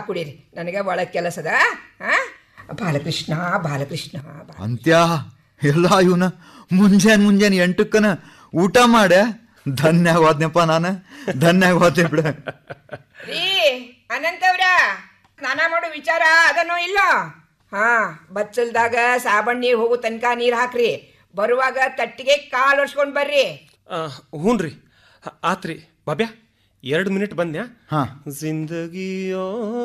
ಕುಡೀರಿ ನನಗೆ ಒಳಗೆ ಕೆಲಸದ ಹಾಂ ಬಾಲಕೃಷ್ಣ ಬಾಲಕೃಷ್ಣ ಬಾ- ಅಂತ್ಯ ಎಲ್ಲ ಇವನ ಮುಂಜಾನೆ ಮುಂಜಾನೆ ಎಂಟಕ್ಕನ ಊಟ ಮಾಡ ಧನ್ಯವಾದ್ನಪ್ಪ ನಾನು ಧನ್ಯವಾದ್ನೆ ಬಿಡ ರೀ ಅನಂತವ್ರ ಸ್ನಾನ ಮಾಡೋ ವಿಚಾರ ಅದನ್ನೋ ಇಲ್ಲ ಹಾ ಬಚ್ಚಲ್ದಾಗ ಸಾಬಣ್ ನೀರು ಹೋಗೋ ತನಕ ನೀರು ಹಾಕ್ರಿ ಬರುವಾಗ ತಟ್ಟಿಗೆ ಕಾಲು ಒರ್ಸ್ಕೊಂಡ್ ಬರ್ರಿ ಹ್ಞೂ ರೀ ಆತ್ರಿ ಬಾಬ್ಯಾ ಎರಡು ಮಿನಿಟ್ ಬಂದ್ಯಾ ಹಾ ಜಿಂದಗಿಯೋ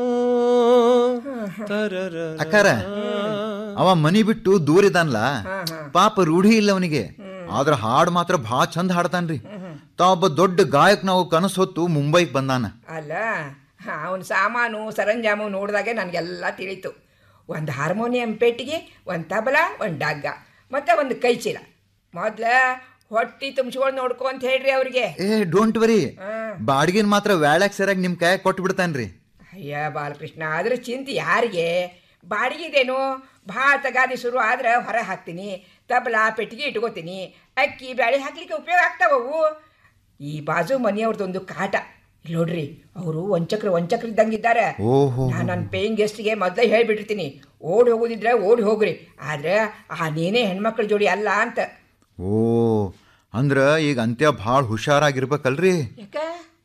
ತರರ ಅಕ್ಕಾರ ಅವ ಮನಿ ಬಿಟ್ಟು ದೂರ ಇದಾನ್ಲ ಪಾಪ ರೂಢಿ ಇಲ್ಲ ಅವನಿಗೆ ಆದ್ರ ಹಾಡ್ ಮಾತ್ರ ಭಾಳ ಚಂದ ಹಾಡ್ತಾನ್ರಿ ತಾವೊಬ್ಬ ದೊಡ್ಡ ಗಾಯಕ್ ನಾವು ಕನಸು ಹೊತ್ತು ಮುಂಬೈಗೆ ಬಂದಾನ ಅಲ್ಲ ಅವನ ಸಾಮಾನು ಸರಂಜಾಮು ನೋಡಿದಾಗೆ ನನಗೆಲ್ಲ ತಿಳಿತು ಒಂದು ಹಾರ್ಮೋನಿಯಂ ಪೆಟ್ಟಿಗೆ ಒಂದು ತಬಲ ಒಂದು ಡಗ್ಗ ಮತ್ತು ಒಂದು ಕೈ ಚೀಲ ಮೊದ್ಲ ಹೊಟ್ಟಿ ತುಂಬಿಸ್ಕೊಂಡು ನೋಡ್ಕೊ ಅಂತ ಹೇಳ್ರಿ ಅವ್ರಿಗೆ ಏ ಡೋಂಟ್ ವರಿ ಬಾಡಿಗೆನ್ ಮಾತ್ರ ವ್ಯಾಳಕ್ ಸರಿಯಾಗಿ ನಿಮ್ ಕೈ ಕೊಟ್ಟು ಬಿಡ್ತಾನ್ರಿ ಅಯ್ಯ ಬಾಲಕೃಷ್ಣ ಅದ್ರ ಚಿಂತೆ ಯಾರಿಗೆ ಬಾಡಿಗೆದೇನು ಭಾಳ ತಗಾದಿ ಶುರು ಆದ್ರೆ ಹೊರ ಹಾಕ್ತೀನಿ ತಬಲ ಪೆಟ್ಟಿಗೆ ಇಟ್ಕೋತೀನಿ ಅಕ್ಕಿ ಬ್ಯಾಳೆ ಹಾಕ್ಲಿಕ್ಕೆ ಉಪಯೋಗ ಆಗ್ತಾವವು ಈ ಬಾಜು ಮನೆಯವ್ರದ್ದೊಂದು ಕಾಟ ಇಲ್ಲ್ ನೋಡ್ರಿ ಅವರು ವಂಚಕ್ರು ವಂಚಕ್ರು ಇದ್ದಂಗಿದ್ದಾರೆ ಓಹೋ ನಾನು ನನ್ನ ಪೇಯಿಂಗ್ ಗೆಸ್ಟ್ಗೆ ಮೊದಲೇ ಹೇಳ್ಬಿಟ್ಟಿರ್ತೀನಿ ಓಡಿ ಹೋಗೋದಿದ್ರೆ ಓಡಿ ಹೋಗ್ರಿ ಆದ್ರೆ ಆ ನೀನೇ ಹೆಣ್ಮಕ್ಳ ಜೋಡಿ ಅಲ್ಲ ಅಂತ ಓ ಅಂದ್ರ ಈಗ ಅಂತ್ಯ ಭಾಳ ಹುಷಾರಾಗಿರ್ಬೇಕಲ್ರಿ ಯಾಕ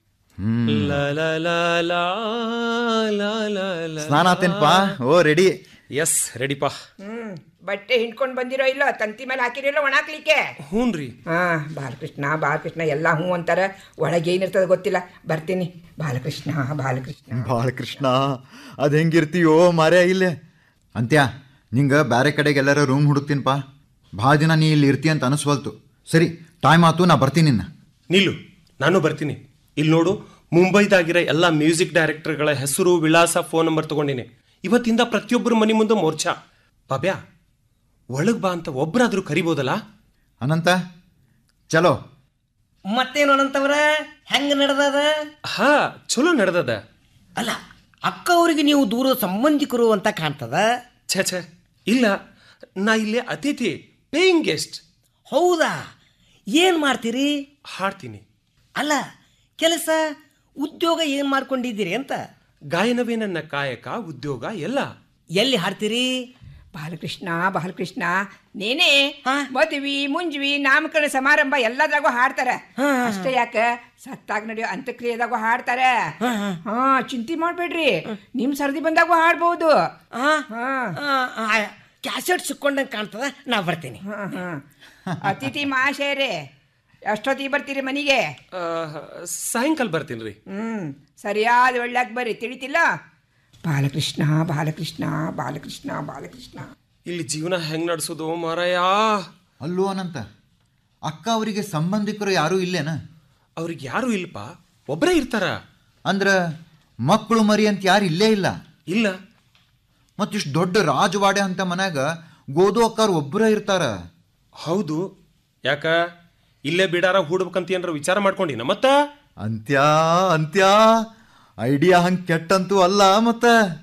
ಲಾ ಲಾ ಲಾ ಲಾ ಲಾ ಲಾ ಲಾ ಸ್ನಾನ ಆತೇನ್ಪಾ ಓ ರೆಡಿ ಎಸ್ ರೆಡಿಪಾ ಹ್ಮ್ ಬಟ್ಟೆ ಹಿಂಡ್ಕೊಂಡು ಬಂದಿರೋ ಇಲ್ಲ ತಂತಿ ಮೇಲೆ ಹಾಕಿರಿಲ್ಲ ಒಣಾಕ್ಲಿಕ್ಕೆ ಹ್ಞೂ ರೀ ಹಾ ಬಾಲಕೃಷ್ಣ ಬಾಲಕೃಷ್ಣ ಎಲ್ಲ ಹ್ಞೂ ಅಂತಾರೆ ಒಳಗೆ ಏನಿರ್ತದೆ ಗೊತ್ತಿಲ್ಲ ಬರ್ತೀನಿ ಬಾಲಕೃಷ್ಣ ಬಾಲಕೃಷ್ಣ ಬಾಲಕೃಷ್ಣ ಅದ್ ಹೆಂಗಿರ್ತೀಯೋ ಮಾರ್ಯ ಇಲ್ಲೇ ಅಂತ್ಯ ನಿಂಗ ಬ್ಯಾರೆ ಕಡೆಗೆ ಎಲ್ಲಾರ ರೂಮ್ ಹುಡುಕ್ತೀನಪ್ಪ ಭಾಳ ದಿನ ನೀ ಇಲ್ಲಿ ಇರ್ತಿ ಅಂತ ಅನಿಸ್ವಲ್ತು ಸರಿ ಟೈಮ್ ಆತು ನಾ ಬರ್ತೀನಿ ನಿನ್ನ ನಿಲ್ಲು ನಾನು ಬರ್ತೀನಿ ಇಲ್ಲಿ ನೋಡು ಮುಂಬೈದಾಗಿರೋ ಎಲ್ಲ ಮ್ಯೂಸಿಕ್ ಡೈರೆಕ್ಟರ್ಗಳ ಹೆಸರು ವಿಳಾಸ ಫೋನ್ ನಂಬರ್ ತಗೊಂಡಿನಿ ಇವತ್ತಿಂದ ಪ್ರತಿಯೊಬ್ಬರ ಮನೆ ಮುಂದೆ ಮೋರ್ಚಾ ಬಾಬ್ಯಾ ಒಳಗ್ ಬಾ ಅಂತ ಒಬ್ಬರಾದ್ರೂ ಕರಿಬೋದಲ್ಲ ಅನಂತ ಚಲೋ ಮತ್ತೇನು ಅನಂತವ್ರ ಹೆಂಗ ನಡೆದದ ಹಾ ಚಲೋ ನಡೆದದ ಅಲ್ಲ ಅಕ್ಕ ಅವರಿಗೆ ನೀವು ದೂರದ ಸಂಬಂಧಿಕರು ಅಂತ ಕಾಣ್ತದ ಛೇ ಛೇ ಇಲ್ಲ ನಾ ಇಲ್ಲಿ ಅತಿಥಿ ಪೇಯಿಂಗ್ ಗೆಸ್ಟ್ ಹೌದಾ ಏನು ಮಾಡ್ತೀರಿ ಹಾಡ್ತೀನಿ ಅಲ್ಲ ಕೆಲಸ ಉದ್ಯೋಗ ಏನು ಮಾಡ್ಕೊಂಡಿದ್ದೀರಿ ಅಂತ ಗಾಯನವೇ ನನ್ನ ಕಾಯಕ ಉದ್ಯೋಗ ಎಲ್ಲ ಎಲ್ಲಿ ಹಾಡ್ತೀರಿ ಬಾಲಕೃಷ್ಣ ಬಾಲಕೃಷ್ಣ ನೇನೆ ಹಾ? ಮದುವೆ ಮುಂಜ್ವಿ ನಾಮಕರಣ ಸಮಾರಂಭ ಎಲ್ಲದ್ರಾಗೂ ಹಾಡ್ತಾರ ಅಷ್ಟೇ ಯಾಕ ಸತ್ತಾಗ ನಡೆಯೋ ಅಂತ್ಯಕ್ರಿಯೆದಾಗೂ ಹಾಡ್ತಾರ ಹಾ ಚಿಂತೆ ಮಾಡ್ಬೇಡ್ರಿ ನಿಮ್ ಸರ್ದಿ ಬಂದಾಗೂ ಹಾಡ್ಬೋದು ಆ? ಹಾ ಆ, ಆ, ಕ್ಯಾಸೆಟ್ ಸಿಕ್ಕೊಂಡಂಗೆ ಕಾಣ್ತದ ನಾ ಬರ್ತೀನಿ ಹಾ, ಹಾ. ಅತಿಥಿ ಮಹಾಶಯರೇ ಎಷ್ಟೊತ್ತಿಗೆ ಬರ್ತೀರಿ ಮನೆಗೆ ಆ, ಸಾಯಂಕಾಲ ಬರ್ತೀನಿ ರೀ ಹ್ಮ್ ಸರಿಯಾದ ಒಳ್ಳೆಯಾಗ ಬರ್ರಿ ತಿಳಿತಿಲ್ಲ ಬಾಲಕೃಷ್ಣ ಬಾಲಕೃಷ್ಣ ಬಾಲಕೃಷ್ಣ ಬಾಲಕೃಷ್ಣ ಇಲ್ಲಿ ಜೀವನ ಹೆಂಗ್ ನಡೆಸೋದು ಮಾರಾಯ ಅಲ್ಲೋ ಅನಂತ ಅಕ್ಕ ಅವರಿಗೆ ಸಂಬಂಧಿಕರು ಯಾರೂ ಇಲ್ಲೇನ ಅವ್ರಿಗೆ ಯಾರು ಇಲ್ಲಪ್ಪ ಒಬ್ಬರೇ ಇರ್ತಾರ ಅಂದ್ರ ಮಕ್ಕಳು ಮರಿ ಅಂತ ಯಾರು ಇಲ್ಲೇ ಇಲ್ಲ ಇಲ್ಲ ಮತ್ತಿಷ್ಟು ದೊಡ್ಡ ರಾಜವಾಡೆ ಅಂತ ಮನ್ಯಾಗ ಗೋದು ಅಕ್ಕಾರ ಒಬ್ಬರ ಇರ್ತಾರ ಹೌದು ಯಾಕ ಇಲ್ಲೇ ಬಿಡಾರ ಹೂಡ್ಬೇಕಂತ ಏನಾರ ವಿಚಾರ ಮಾಡ್ಕೊಂಡಿನ ಮತ್ತ ಅಂತ್ಯ ಅಂತ್ಯ ಐಡಿಯಾ ಹಂಗ್ ಕೆಟ್ಟಂತೂ ಅಲ್ಲ ಮತ್ತ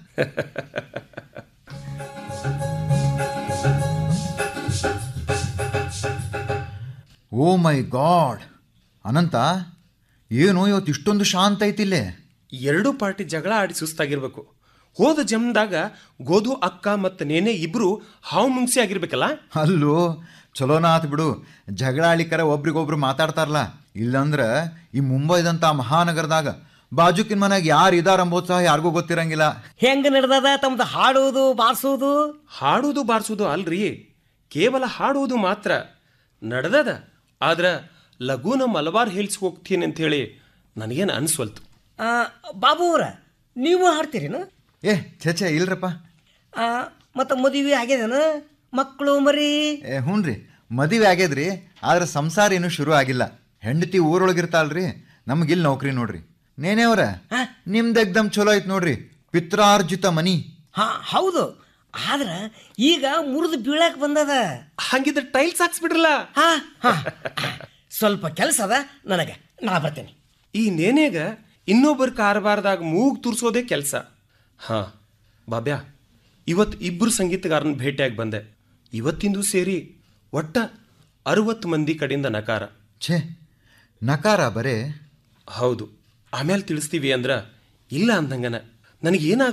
ಓ ಮೈ ಗಾಡ್ ಅನಂತ ಏನು ಇವತ್ತು ಇಷ್ಟೊಂದು ಶಾಂತ ಐತಿಲ್ಲೇ ಎರಡು ಪಾರ್ಟಿ ಜಗಳ ಆಡಿ ಸುಸ್ತಾಗಿರ್ಬೇಕು ಹೋದ ಜಮ್ದಾಗ ಗೋಧು ಅಕ್ಕ ಮತ್ತು ನೇನೆ ಇಬ್ರು ಹಾವು ಮುಂಗ್ಸಿ ಆಗಿರ್ಬೇಕಲ್ಲ ಅಲ್ಲೋ ಚಲೋನ ಆತ್ ಬಿಡು ಜಗಳ ಆಳಿಕರ ಒಬ್ರಿಗೊಬ್ರು ಮಾತಾಡ್ತಾರಲ್ಲ ಇಲ್ಲಂದ್ರ ಈ ಮುಂಬೈದಂತ ಮಹಾನಗರದಾಗ ಬಾಜುಕಿನ ಮನ್ಯಾಗ ಯಾರು ಇದಾರ ಅಂಬೋದ್ ಸಹ ಯಾರಿಗೂ ಗೊತ್ತಿರಂಗಿಲ್ಲ ಹೆಂಗ ನಡೆದದ ತಮ್ದು ಹಾಡೋದು ಬಾರಿಸೋದು ಹಾಡೋದು ಬಾರಿಸೋದು ಅಲ್ರಿ ಕೇವಲ ಹಾಡುವುದು ಮಾತ್ರ ನಡೆದದ ಆದ್ರ ಲಘುನ ಮಲಬಾರ್ ಹಿಲ್ಸ್ ಹೋಗ್ತೀನಿ ಅಂತ ಹೇಳಿ ನನಗೇನು ಅನ್ಸ್ವಲ್ತು ಆ, ಬಾಬು ಅವ್ರ ನೀವು ಹಾಡ್ತೀರೇನು ಏ ಛೇ ಛೇ ಇಲ್ರಪ್ಪ ಮತ್ತು ಮದುವೆ ಆಗ್ಯದೇನು ಮಕ್ಕಳು ಮರಿ ಏ ಹ್ಞೂನ್ರಿ ಮದುವೆ ಆಗ್ಯದ್ರಿ ಆದ್ರೆ ಸಂಸಾರ ಇನ್ನೂ ಶುರು ಆಗಿಲ್ಲ ಹೆಂಡತಿ ಊರೊಳಗಿರ್ತಾಳ್ರಿ ನಮಗಿಲ್ಲಿ ನೌಕರಿ ನೋಡ್ರಿ ನೇನೇವ್ರ ನಿಮ್ದು ಎಕ್ದಮ್ ಚಲೋ ಐತ್ ನೋಡ್ರಿ ಪಿತ್ರಾರ್ಜಿತ ಮನಿ ಹಾ ಹೌದು ಆದ್ರೆ ಈಗ ಮುರಿದು ಬೀಳಕ್ ಬಂದದ ಹಂಗಿದ್ರೆ ಟೈಲ್ಸ್ ಹಾಕ್ಸ್ಬಿಡ್ರಲ್ಲ ಹಾ ಹಾ ಸ್ವಲ್ಪ ಕೆಲಸ ಅದ ನನಗೆ ನಾ ಬರ್ತೇನೆ ಈ ನೇನೆಗ ಇನ್ನೊಬ್ಬರ ಕಾರವಾರದಾಗ ಮೂಗ್ ತುರ್ಸೋದೇ ಕೆಲಸ ಹಾ ಬಾಬ್ಯಾ ಇವತ್ತು ಇಬ್ಬರು ಸಂಗೀತಗಾರನ ಭೇಟಿಯಾಗಿ ಬಂದೆ ಇವತ್ತಿಂದು ಸೇರಿ ಒಟ್ಟ ಅರವತ್ತು ಮಂದಿ ಕಡೆಯಿಂದ ನಕಾರ ಛೇ ನಕಾರ ಬರೇ ಹೌದು ಆಮೇಲೆ ತಿಳಿಸ್ತೀವಿ ಅಂದ್ರ ಇಲ್ಲ ಅಂದಂಗನ ನನಗೇನಾಗ